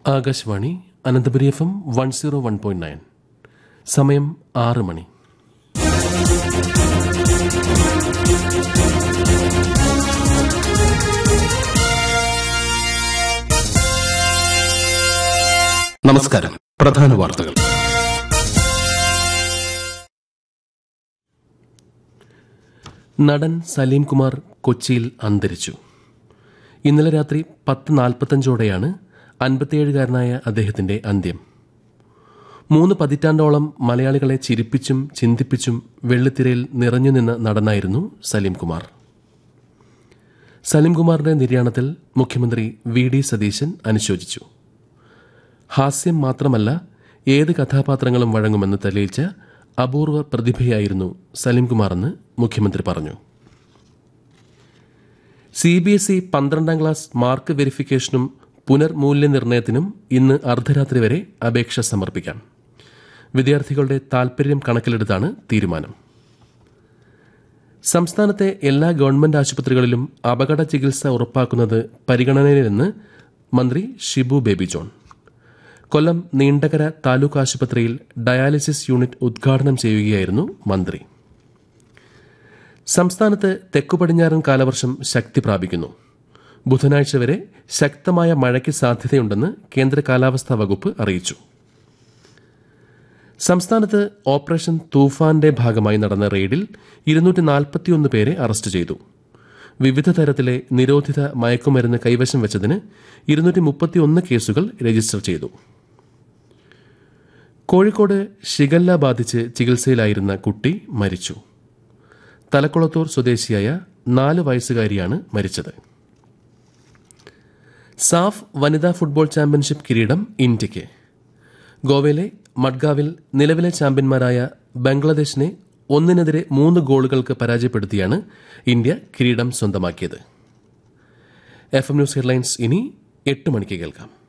Akashvani Ananthapuri F M one zero one point nine സമയം ആറ് മണി നമസ്കാരം പ്രധാന വാർത്തകൾ നടൻ സലീം കുമാർ കൊച്ചിയിൽ അന്തരിച്ചു ഇന്നലെ രാത്രി പത്ത് നാൽപ്പത്തഞ്ചോടെയാണ് അൻപത്തിയേഴുകാരനായ അദ്ദേഹത്തിന്റെ അന്ത്യം മൂന്ന് പതിറ്റാണ്ടോളം മലയാളികളെ ചിരിപ്പിച്ചും ചിന്തിപ്പിച്ചും വെള്ളിത്തിരയിൽ നിറഞ്ഞുനിന്ന നടനായിരുന്നു സലീം കുമാർ സലീം കുമാറിന്റെ നിര്യാണത്തിൽ മുഖ്യമന്ത്രി വി ഡി സതീശൻ അനുശോചിച്ചു ഹാസ്യം മാത്രമല്ല ഏത് കഥാപാത്രങ്ങളും വഴങ്ങുമെന്ന് തെളിയിച്ച അപൂർവ പ്രതിഭയായിരുന്നു സലീംകുമാറെന്ന് മുഖ്യമന്ത്രി പറഞ്ഞു സി ബി എസ് ഇ പന്ത്രണ്ടാം ക്ലാസ് മാർക്ക് വെരിഫിക്കേഷനും പുനർമൂല്യനിർണ്ണയത്തിനും ഇന്ന് അർദ്ധരാത്രി വരെ അപേക്ഷ സമർപ്പിക്കാം വിദ്യാർത്ഥികളുടെ താൽപര്യം കണക്കിലെടുത്താണ് തീരുമാനം സംസ്ഥാനത്തെ എല്ലാ ഗവൺമെന്റ് ആശുപത്രികളിലും അപകട ചികിത്സ ഉറപ്പാക്കുന്നത് പരിഗണനയിലെന്ന് മന്ത്രി ഷിബു ബേബി ജോൺ കൊല്ലം നീണ്ടകര താലൂക്ക് ആശുപത്രിയിൽ ഡയാലിസിസ് യൂണിറ്റ് ഉദ്ഘാടനം ചെയ്യുകയായിരുന്നു മന്ത്രി സംസ്ഥാനത്ത് തെക്കുപടിഞ്ഞാറൻ കാലവർഷം ശക്തി പ്രാപിക്കുന്നു ബുധനാഴ്ച വരെ ശക്തമായ മഴയ്ക്ക് സാധ്യതയുണ്ടെന്ന് കേന്ദ്ര കാലാവസ്ഥാ വകുപ്പ് അറിയിച്ചു സംസ്ഥാനത്ത് ഓപ്പറേഷൻ തൂഫാന്റെ ഭാഗമായി നടന്ന റെയ്ഡിൽ ഇരുന്നൂറ്റി നാൽപ്പത്തിയൊന്ന് പേരെ അറസ്റ്റ് ചെയ്തു വിവിധ തരത്തിലെ നിരോധിത മയക്കുമരുന്ന് കൈവശം വെച്ചതിന് ഇരുന്നൂറ്റി മുപ്പത്തിയൊന്ന് കേസുകൾ രജിസ്റ്റർ ചെയ്തു കോഴിക്കോട് ഷിഗല്ല ബാധിച്ച് ചികിത്സയിലായിരുന്ന കുട്ടി മരിച്ചു തലക്കുളത്തൂർ സ്വദേശിയായ നാല് വയസ്സുകാരിയാണ് മരിച്ചത് സാഫ് വനിതാ ഫുട്ബോൾ ചാമ്പ്യൻഷിപ്പ് കിരീടം ഇന്ത്യയ്ക്ക് ഗോവയിലെ മഡ്ഗാവിൽ നിലവിലെ ചാമ്പ്യന്മാരായ ബംഗ്ലാദേശിനെ ഒന്നിനെതിരെ മൂന്ന് ഗോളുകൾക്ക് പരാജയപ്പെടുത്തിയാണ് ഇന്ത്യ കിരീടം സ്വന്തമാക്കിയത് എഫ് എം ന്യൂസ് ഹെഡ്ലൈൻസ് ഇനി എട്ട് മണിക്ക് കേൾക്കാം